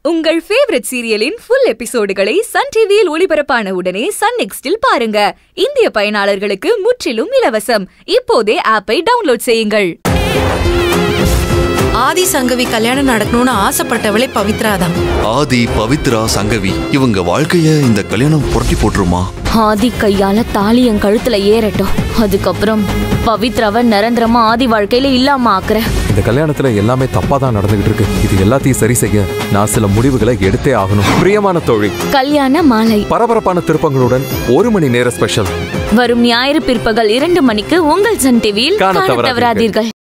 உங்கள் ஃபேவரட் சீரியலின் ஃபுல் எபிசோடுகளை சன் டிவியில் ஒளிபரப்பான உடனே சன் நெக்ஸ்டில் பாருங்க இந்திய பயனாளர்களுக்கு முற்றிலும் இலவசம் இப்போதே ஆப்பை டவுன்லோட் செய்யுங்கள் ஆதி சங்கவி கல்யாணம் நடக்கணும்னு ஆசைப்பட்டவளே பவித்ரா தான் ஆதி பவித்ரா சங்கவி இவங்க வாழ்க்கைய இந்த கல்யாணம் புரட்டி போட்டுருமா ஆதி கையால தாலி என் கழுத்துல ஏறட்டும் அதுக்கப்புறம் பவித்ராவை நிரந்தரமா ஆதி வாழ்க்கையில இல்லாம ஆக்குறேன் இந்த கல்யாணத்துல எல்லாமே தப்பா தான் நடந்துகிட்டு இருக்கு இது எல்லாத்தையும் சரி செய்ய நான் சில முடிவுகளை எடுத்தே ஆகணும் பிரியமான தோழி கல்யாண மாலை பரபரப்பான திருப்பங்களுடன் ஒரு மணி நேர ஸ்பெஷல் வரும் ஞாயிறு பிற்பகல் இரண்டு மணிக்கு உங்கள் சன் டிவியில் காணத் காணத் தவறாதீர்கள். தவறாதீர்கள்